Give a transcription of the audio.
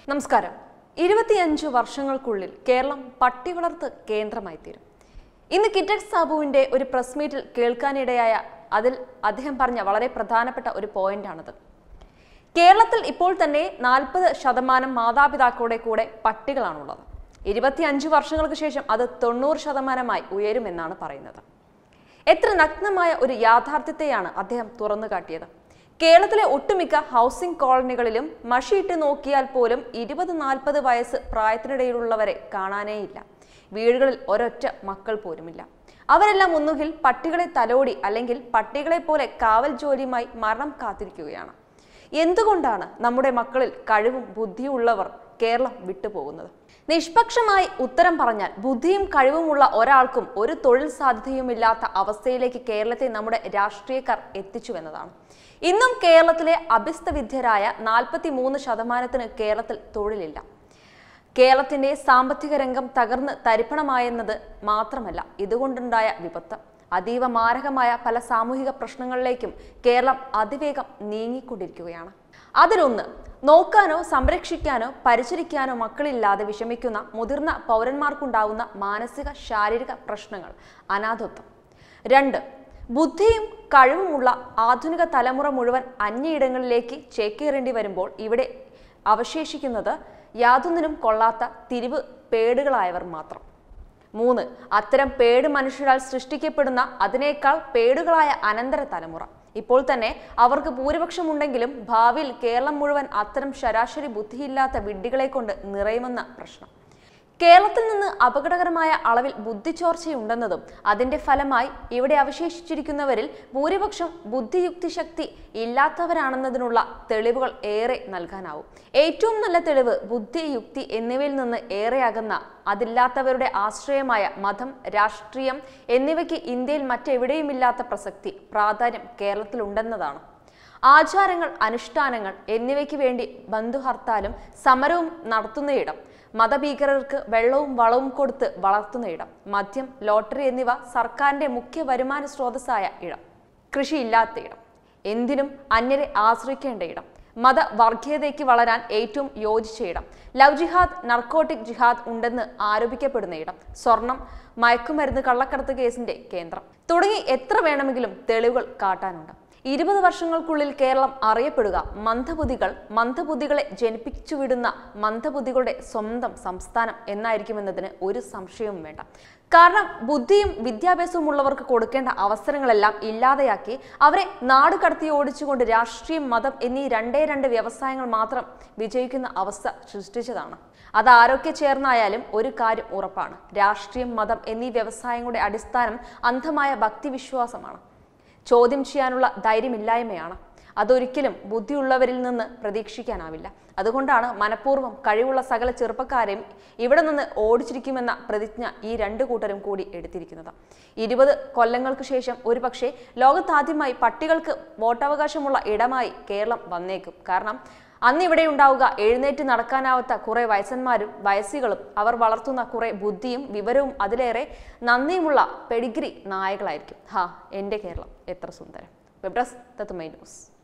നമസ്കാരം ഇരുപത്തിയഞ്ച് വർഷങ്ങൾക്കുള്ളിൽ കേരളം പട്ടി വളർത്ത് കേന്ദ്രമായി തീരും ഇന്ന് കിറ്റക്സ് സാബുവിന്റെ ഒരു പ്രസ് മീറ്റിൽ കേൾക്കാനിടയായ അതിൽ അദ്ദേഹം പറഞ്ഞ വളരെ പ്രധാനപ്പെട്ട ഒരു പോയിന്റാണത് കേരളത്തിൽ ഇപ്പോൾ തന്നെ നാൽപ്പത് ശതമാനം മാതാപിതാക്കളുടെ കൂടെ പട്ടികളാണുള്ളത് ഇരുപത്തിയഞ്ച് വർഷങ്ങൾക്ക് ശേഷം അത് തൊണ്ണൂറ് ശതമാനമായി ഉയരുമെന്നാണ് പറയുന്നത് എത്ര നഗ്നമായ ഒരു യാഥാർത്ഥ്യത്തെയാണ് അദ്ദേഹം തുറന്നു കാട്ടിയത് കേരളത്തിലെ ഒട്ടുമിക്ക ഹൗസിംഗ് കോളനികളിലും മഷിയിട്ട് നോക്കിയാൽ പോലും ഇരുപത് നാൽപ്പത് വയസ്സ് പ്രായത്തിനിടയിലുള്ളവരെ കാണാനേയില്ല വീടുകളിൽ ഒരൊറ്റ മക്കൾ പോലുമില്ല അവരെല്ലാം ഒന്നുകിൽ പട്ടികളെ തലോടി അല്ലെങ്കിൽ പട്ടികളെ പോലെ കാവൽ ജോലിയുമായി മരണം കാത്തിരിക്കുകയാണ് എന്തുകൊണ്ടാണ് നമ്മുടെ മക്കളിൽ കഴിവും ബുദ്ധിയും ഉള്ളവർ കേരളം വിട്ടുപോകുന്നത് നിഷ്പക്ഷമായി ഉത്തരം പറഞ്ഞാൽ ബുദ്ധിയും കഴിവുമുള്ള ഒരാൾക്കും ഒരു തൊഴിൽ സാധ്യതയുമില്ലാത്ത അവസ്ഥയിലേക്ക് കേരളത്തെ നമ്മുടെ രാഷ്ട്രീയക്കാർ എത്തിച്ചുവെന്നതാണ് ഇന്നും കേരളത്തിലെ അഭ്യസ്തവിദ്യരായ നാൽപ്പത്തി മൂന്ന് ശതമാനത്തിന് കേരളത്തിൽ തൊഴിലില്ല കേരളത്തിന്റെ സാമ്പത്തിക രംഗം തകർന്ന് തരിപ്പണമായെന്നത് മാത്രമല്ല ഇതുകൊണ്ടുണ്ടായ വിപത്ത് അതീവ മാരകമായ പല സാമൂഹിക പ്രശ്നങ്ങളിലേക്കും കേരളം അതിവേഗം നീങ്ങിക്കൊണ്ടിരിക്കുകയാണ് അതിലൊന്ന് നോക്കാനോ സംരക്ഷിക്കാനോ പരിചരിക്കാനോ മക്കളില്ലാതെ വിഷമിക്കുന്ന മുതിർന്ന പൗരന്മാർക്കുണ്ടാവുന്ന മാനസിക ശാരീരിക പ്രശ്നങ്ങൾ അനാഥത്വം രണ്ട് ബുദ്ധിയും കഴിവുമുള്ള ആധുനിക തലമുറ മുഴുവൻ അന്യയിടങ്ങളിലേക്ക് ചേക്കേറേണ്ടി വരുമ്പോൾ ഇവിടെ അവശേഷിക്കുന്നത് യാതൊന്നിനും കൊള്ളാത്ത തിരിവ് പേടുകളായവർ മാത്രം മൂന്ന് അത്തരം പേട് മനുഷ്യരാൽ സൃഷ്ടിക്കപ്പെടുന്ന അതിനേക്കാൾ പേടുകളായ അനന്തര തലമുറ ഇപ്പോൾ തന്നെ അവർക്ക് ഭൂരിപക്ഷമുണ്ടെങ്കിലും ഭാവിയിൽ കേരളം മുഴുവൻ അത്തരം ശരാശരി ബുദ്ധിയില്ലാത്ത വിഡ്ഢികളെ കൊണ്ട് നിറയുമെന്ന പ്രശ്നം കേരളത്തിൽ നിന്ന് അപകടകരമായ അളവിൽ ബുദ്ധിച്ചോർച്ചയുണ്ടെന്നതും അതിന്റെ ഫലമായി ഇവിടെ അവശേഷിച്ചിരിക്കുന്നവരിൽ ഭൂരിപക്ഷം ബുദ്ധിയുക്തി ശക്തി ഇല്ലാത്തവരാണെന്നതിനുള്ള തെളിവുകൾ ഏറെ നൽകാനാവും ഏറ്റവും നല്ല തെളിവ് ബുദ്ധി യുക്തി എന്നിവയിൽ നിന്ന് ഏറെ അകന്ന അതില്ലാത്തവരുടെ ആശ്രയമായ മതം രാഷ്ട്രീയം എന്നിവയ്ക്ക് ഇന്ത്യയിൽ മറ്റെവിടെയുമില്ലാത്ത പ്രസക്തി പ്രാധാന്യം കേരളത്തിലുണ്ടെന്നതാണ് ആചാരങ്ങൾ അനുഷ്ഠാനങ്ങൾ എന്നിവയ്ക്ക് വേണ്ടി ബന്ധുഹർത്താലും സമരവും നടത്തുന്നയിടം മതഭീകരർക്ക് വെള്ളവും വളവും കൊടുത്ത് വളർത്തുന്നയിടം മദ്യം ലോട്ടറി എന്നിവ സർക്കാരിന്റെ മുഖ്യ വരുമാന സ്രോതസ്സായ ഇടം കൃഷിയില്ലാത്ത ഇടം എന്തിനും അന്യരെ ആശ്രയിക്കേണ്ട ഇടം മത വർഗീയതയ്ക്ക് വളരാൻ ഏറ്റവും യോജിച്ച ഇടം ലവ് ജിഹാദ് നർക്കോട്ടിക് ജിഹാദ് ഉണ്ടെന്ന് ആരോപിക്കപ്പെടുന്ന ഇടം സ്വർണം മയക്കുമരുന്ന് കള്ളക്കടത്ത് കേസിന്റെ കേന്ദ്രം തുടങ്ങി എത്ര വേണമെങ്കിലും തെളിവുകൾ കാട്ടാനുണ്ട് ഇരുപത് വർഷങ്ങൾക്കുള്ളിൽ കേരളം അറിയപ്പെടുക മന്ദബുദ്ധികൾ മന്ദബുദ്ധികളെ ജനിപ്പിച്ചുവിടുന്ന മന്ദബുദ്ധികളുടെ സ്വന്തം സംസ്ഥാനം എന്നായിരിക്കുമെന്നതിന് ഒരു സംശയവും വേണ്ട കാരണം ബുദ്ധിയും വിദ്യാഭ്യാസവും ഉള്ളവർക്ക് കൊടുക്കേണ്ട അവസരങ്ങളെല്ലാം ഇല്ലാതെയാക്കി അവരെ നാട് കടത്തി ഓടിച്ചുകൊണ്ട് രാഷ്ട്രീയം മതം എന്നീ രണ്ടേ രണ്ട് വ്യവസായങ്ങൾ മാത്രം വിജയിക്കുന്ന അവസ്ഥ സൃഷ്ടിച്ചതാണ് അത് ആരൊക്കെ ചേർന്നായാലും ഒരു കാര്യം ഉറപ്പാണ് രാഷ്ട്രീയം മതം എന്നീ വ്യവസായങ്ങളുടെ അടിസ്ഥാനം അന്ധമായ ഭക്തിവിശ്വാസമാണ് ചോദ്യം ചെയ്യാനുള്ള ധൈര്യമില്ലായ്മയാണ് അതൊരിക്കലും ബുദ്ധിയുള്ളവരിൽ നിന്ന് പ്രതീക്ഷിക്കാനാവില്ല അതുകൊണ്ടാണ് മനഃപൂർവ്വം കഴിവുള്ള സകല ചെറുപ്പക്കാരെയും ഇവിടെ നിന്ന് ഓടിച്ചിരിക്കുമെന്ന പ്രതിജ്ഞ ഈ രണ്ടു കൂട്ടരും കൂടി എടുത്തിരിക്കുന്നത് ഇരുപത് കൊല്ലങ്ങൾക്ക് ശേഷം ഒരുപക്ഷെ ലോകത്താദ്യമായി പട്ടികൾക്ക് വോട്ടവകാശമുള്ള ഇടമായി കേരളം വന്നേക്കും കാരണം അന്ന് ഇവിടെ ഉണ്ടാവുക എഴുന്നേറ്റ് നടക്കാനാവാത്ത കുറെ വയസ്സന്മാരും വയസ്സികളും അവർ വളർത്തുന്ന കുറെ ബുദ്ധിയും വിവരവും അതിലേറെ നന്ദിയുമുള്ള പെഡിഗ്രി നായകളായിരിക്കും ഹാ എൻ്റെ കേരളം എത്ര സുന്ദരം വെബ്രസ് തത്തുമൈ ന്യൂസ്